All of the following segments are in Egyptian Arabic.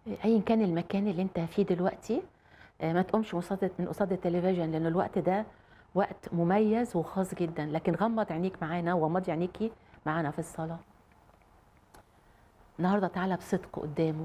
ايا كان المكان اللي انت فيه دلوقتي آه، ما تقومش من قصاد من قصاد التلفزيون لان الوقت ده وقت مميز وخاص جدا لكن غمض عينيك معانا وغمضي عينيكي معانا في الصلاه النهارده تعالى بصدق قدامه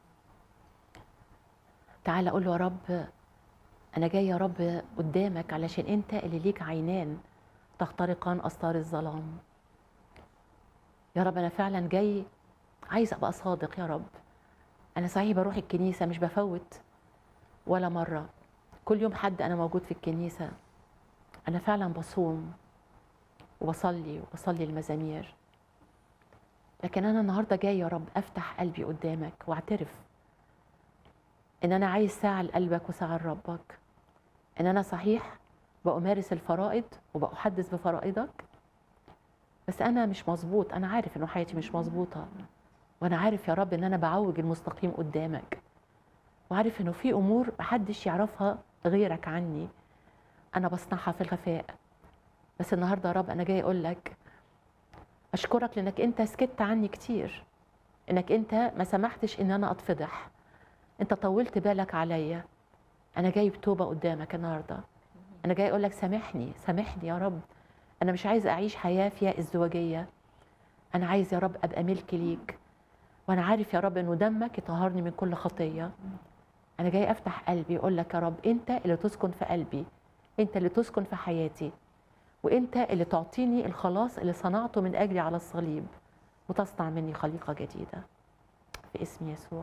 تعالى قول له يا رب انا جاي يا رب قدامك علشان انت اللي ليك عينان تخترقان استار الظلام يا رب انا فعلا جاي عايز ابقى صادق يا رب انا صحيح بروح الكنيسه مش بفوت ولا مره كل يوم حد انا موجود في الكنيسه انا فعلا بصوم وبصلي وبصلي المزامير لكن انا النهارده جاي يا رب افتح قلبي قدامك واعترف ان انا عايز ساعه لقلبك وساعه لربك ان انا صحيح بأمارس الفرائض وبأحدث بفرائضك بس انا مش مظبوط انا عارف انه حياتي مش مظبوطه وانا عارف يا رب ان انا بعوج المستقيم قدامك وعارف انه في امور محدش يعرفها غيرك عني انا بصنعها في الخفاء بس النهارده يا رب انا جاي اقول لك اشكرك لانك انت سكت عني كتير انك انت ما سمحتش ان انا اتفضح انت طولت بالك عليا انا جاي بتوبه قدامك النهارده انا جاي اقول لك سامحني سامحني يا رب انا مش عايز اعيش حياه فيها ازدواجيه انا عايز يا رب ابقى ملك ليك وانا عارف يا رب انه دمك يطهرني من كل خطيه انا جاي افتح قلبي اقول لك يا رب انت اللي تسكن في قلبي انت اللي تسكن في حياتي وانت اللي تعطيني الخلاص اللي صنعته من اجلي على الصليب وتصنع مني خليقه جديده في اسم يسوع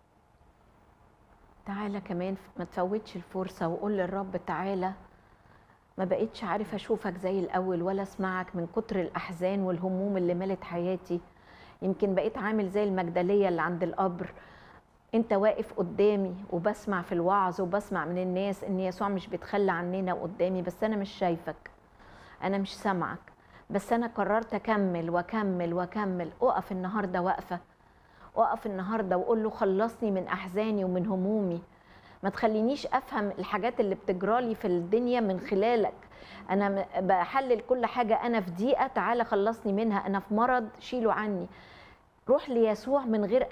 تعالى كمان ما تفوتش الفرصة وقول للرب تعالى ما بقيتش عارف أشوفك زي الأول ولا أسمعك من كتر الأحزان والهموم اللي ملت حياتي يمكن بقيت عامل زي المجدلية اللي عند القبر انت واقف قدامي وبسمع في الوعظ وبسمع من الناس ان يسوع مش بيتخلى عننا قدامي بس انا مش شايفك انا مش سامعك بس انا قررت اكمل واكمل واكمل اقف النهارده واقفه اقف النهارده وقول له خلصني من احزاني ومن همومي ما تخلينيش افهم الحاجات اللي بتجرالي في الدنيا من خلالك انا م- بحلل كل حاجه انا في ضيقه تعالى خلصني منها انا في مرض شيله عني روح ليسوع من غير